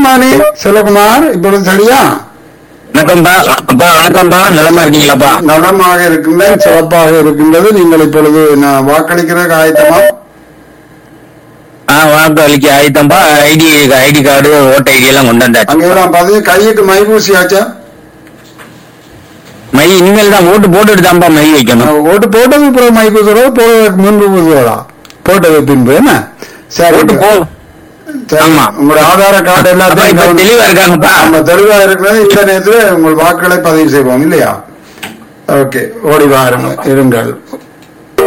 மாணி செல்வகுமார் இப்பொழுது சரியா வணக்கம்பா அப்பா வணக்கம்பா நலமா இருக்கீங்களாப்பா நலமாக இருக்கின்றேன் சிறப்பாக இருக்கின்றது நீங்கள் இப்பொழுது நான் வாக்களிக்கிற ஆயத்தமா ஆ வாக்கு அளிக்க ஆயிட்டம்பா ஐடி ஐடி கார்டு ஓட்ட ஐடி எல்லாம் கொண்டு வந்தாச்சு அங்கே எல்லாம் பதிவு கையிட்டு மை பூசியாச்சா மை இனிமேல் தான் ஓட்டு போட்டுட்டு தான்ப்பா மை வைக்கணும் ஓட்டு போட்டது பிறகு மை பூசுறதோ போடுவதற்கு முன்பு பூசுவதா போட்டது பின்பு என்ன சரி ஓட்டு போ சரி, ஆமா. உங்களுடைய ஆதார கார்டு அப்பா இப்ப எல்லாத்தையும் தெளிவா இருக்காங்கப்பா நம்ம தெளிவா இருக்கிறது இந்த நேரத்தில் உங்கள் வாக்குகளை பதிவு செய்வோம் இல்லையா ஓகே ஓடி வாருங்கள் இருங்கள்